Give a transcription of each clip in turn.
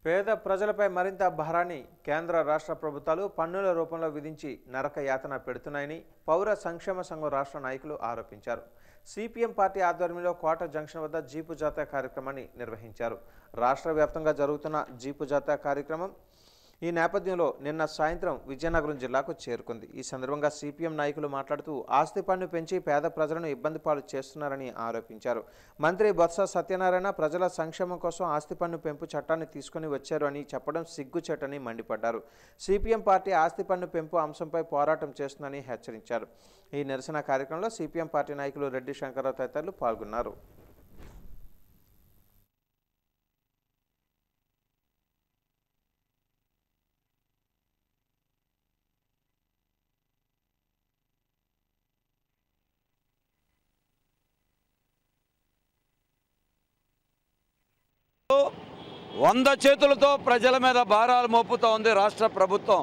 పేద ప్రజలపై మరింత భారాన్ని కేంద్ర రాష్ట్ర ప్రభుత్వాలు పన్నుల రూపంలో విధించి నరక యాతన పెడుతున్నాయని పౌర సంక్షేమ సంఘం రాష్ట్ర నాయకులు ఆరోపించారు సిపిఎం పార్టీ ఆధ్వర్యంలో కోట జంక్షన్ వద్ద జీపు జాతర కార్యక్రమాన్ని నిర్వహించారు రాష్ట్ర వ్యాప్తంగా జరుగుతున్న జీపు జాతర కార్యక్రమం ఈ నేపథ్యంలో నిన్న సాయంత్రం విజయనగరం జిల్లాకు చేరుకుంది ఈ సందర్భంగా సిపిఎం నాయకులు మాట్లాడుతూ ఆస్తి పన్ను పెంచి పేద ప్రజలను ఇబ్బంది పాలు చేస్తున్నారని ఆరోపించారు మంత్రి బొత్స సత్యనారాయణ ప్రజల సంక్షేమం కోసం ఆస్తి పన్ను పెంపు చట్టాన్ని తీసుకుని వచ్చారు అని చెప్పడం సిగ్గుచేటని మండిపడ్డారు సిపిఎం పార్టీ ఆస్తి పన్ను పెంపు అంశంపై పోరాటం చేస్తుందని హెచ్చరించారు ఈ నిరసన కార్యక్రమంలో సిపిఎం పార్టీ నాయకులు రెడ్డి శంకర్రావు తదితరులు పాల్గొన్నారు వంద చేతులతో ప్రజల మీద భారాలు మోపుతోంది రాష్ట్ర ప్రభుత్వం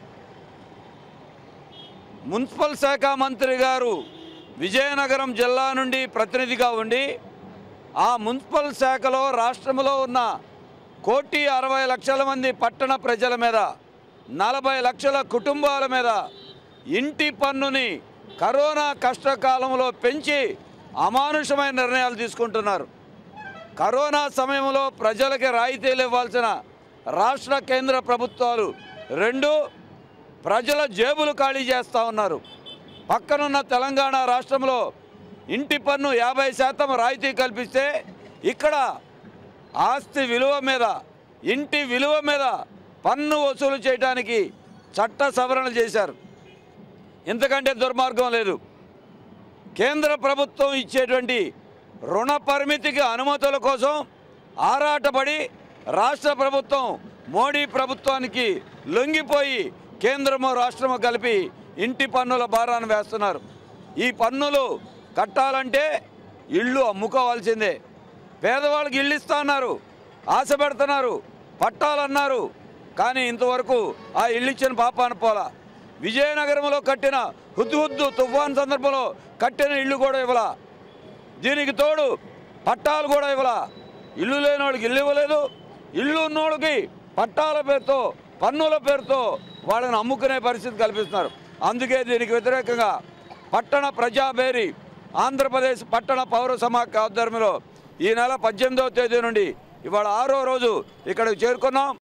మున్సిపల్ శాఖ మంత్రి గారు విజయనగరం జిల్లా నుండి ప్రతినిధిగా ఉండి ఆ మున్సిపల్ శాఖలో రాష్ట్రంలో ఉన్న కోటి అరవై లక్షల మంది పట్టణ ప్రజల మీద నలభై లక్షల కుటుంబాల మీద ఇంటి పన్నుని కరోనా కష్టకాలంలో పెంచి అమానుషమైన నిర్ణయాలు తీసుకుంటున్నారు కరోనా సమయంలో ప్రజలకి రాయితీలు ఇవ్వాల్సిన రాష్ట్ర కేంద్ర ప్రభుత్వాలు రెండు ప్రజల జేబులు ఖాళీ చేస్తూ ఉన్నారు పక్కనున్న తెలంగాణ రాష్ట్రంలో ఇంటి పన్ను యాభై శాతం రాయితీ కల్పిస్తే ఇక్కడ ఆస్తి విలువ మీద ఇంటి విలువ మీద పన్ను వసూలు చేయడానికి చట్ట సవరణ చేశారు ఇంతకంటే దుర్మార్గం లేదు కేంద్ర ప్రభుత్వం ఇచ్చేటువంటి రుణ పరిమితికి అనుమతుల కోసం ఆరాటపడి రాష్ట్ర ప్రభుత్వం మోడీ ప్రభుత్వానికి లొంగిపోయి కేంద్రము రాష్ట్రము కలిపి ఇంటి పన్నుల భారాన్ని వేస్తున్నారు ఈ పన్నులు కట్టాలంటే ఇళ్ళు అమ్ముకోవాల్సిందే పేదవాళ్ళకి ఇళ్ళు ఇస్తా అన్నారు ఆశ పెడుతున్నారు పట్టాలన్నారు కానీ ఇంతవరకు ఆ ఇల్లు ఇచ్చిన పాపాన పోలా విజయనగరంలో కట్టిన హుద్దు హుద్దు తుఫాన్ సందర్భంలో కట్టిన ఇల్లు కూడా ఇవ్వలా దీనికి తోడు పట్టాలు కూడా ఇవ్వలా ఇల్లు లేని వాళ్ళకి ఇల్లు ఇవ్వలేదు ఇల్లు ఉన్నోళ్ళకి పట్టాల పేరుతో పన్నుల పేరుతో వాళ్ళని అమ్ముకునే పరిస్థితి కల్పిస్తున్నారు అందుకే దీనికి వ్యతిరేకంగా పట్టణ ప్రజాబేరి ఆంధ్రప్రదేశ్ పట్టణ పౌర సమాఖ్య ఆధ్వర్యంలో ఈ నెల పద్దెనిమిదవ తేదీ నుండి ఇవాళ ఆరో రోజు ఇక్కడికి చేరుకున్నాం